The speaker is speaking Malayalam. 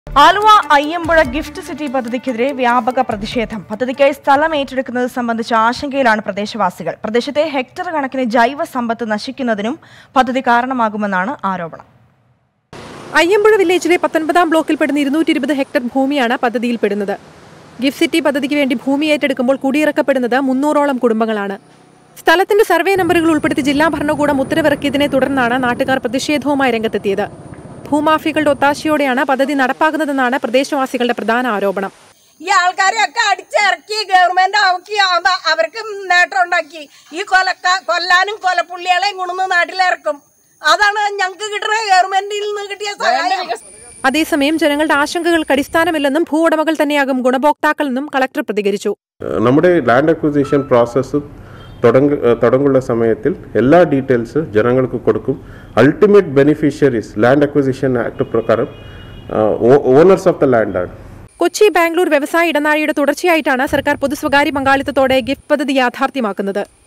ആലുവ അയ്യമ്പുഴ ഗിഫ്റ്റ് സിറ്റി പദ്ധതിക്കെതിരെ വ്യാപക പ്രതിഷേധം പദ്ധതിക്കായി സ്ഥലം ഏറ്റെടുക്കുന്നത് സംബന്ധിച്ച ആശങ്കയിലാണ് പ്രദേശവാസികൾ പ്രദേശത്തെ ഹെക്ടർ കണക്കിന് ജൈവ സമ്പത്ത് നശിക്കുന്നതിനും പദ്ധതി കാരണമാകുമെന്നാണ് ആരോപണം അയ്യമ്പുഴ വില്ലേജിലെ പത്തൊൻപതാം ബ്ലോക്കിൽപ്പെടുന്ന ഇരുന്നൂറ്റി ഇരുപത് ഹെക്ടർ ഭൂമിയാണ് പദ്ധതിയിൽപ്പെടുന്നത് ഗിഫ്റ്റ് സിറ്റി പദ്ധതിക്ക് വേണ്ടി ഭൂമി ഏറ്റെടുക്കുമ്പോൾ കുടിയിറക്കപ്പെടുന്നത് മുന്നൂറോളം കുടുംബങ്ങളാണ് സ്ഥലത്തിന്റെ സർവേ നമ്പറുകൾ ഉൾപ്പെടുത്തി ജില്ലാ ഭരണകൂടം ഉത്തരവിറക്കിയതിനെ തുടർന്നാണ് നാട്ടുകാർ പ്രതിഷേധവുമായി രംഗത്തെത്തിയത് ഭൂമാഫികളുടെ ഒത്താശയോടെയാണ് പദ്ധതി നടപ്പാക്കുന്നതെന്നാണ് പ്രദേശവാസികളുടെ പ്രധാന ആരോപണം ഈ ആൾക്കാരെയൊക്കെ അടിച്ചിറക്കി ഗവൺമെന്റ് ആക്കി അവ- അവർക്ക് നേട്ടം ഉണ്ടാക്കി ഈ കൊലക്ക കൊല്ലാനും കൊലപ്പുള്ളികളെയും കൊണ്ടുവന്ന് നാട്ടിലിറക്കും അതാണ് ഞങ്ങൾക്ക് കിട്ടുന്ന ഗവൺമെന്റിൽ നിന്ന് കിട്ടിയ സഹായം അതേസമയം ജനങ്ങളുടെ ആശങ്കകൾക്ക് അടിസ്ഥാനമില്ലെന്നും ഭൂ ഉടമകൾ തന്നെയാകും ഗുണഭോക്താക്കളെന്നും കളക്ടർ പ്രതികരിച്ചു നമ്മുടെ ലാൻഡ് അക്വിസിഷൻ പ്രോസസ്സ് തുടങ്ങ തുടങ്ങുള്ള സമയത്തിൽ എല്ലാ ഡീറ്റെയിൽസ് ജനങ്ങൾക്ക് കൊടുക്കും ultimate beneficiaries land acquisition act പ്രകാരം ഓണേഴ്സ് ഓഫ് ദ ലാൻഡ് ആണ് കൊച്ചി ബാംഗ്ലൂർ വ്യവസായ ഇടനാഴിയുടെ തുടർച്ചയായിട്ടാണ് സർക്കാർ പൊതു സ്വകാര്യ പങ്കാളിത്തത്തോടെ ഗിഫ്റ്റ് പദ്ധതി യാഥാർത്ഥ്യമാക്കുന്നത്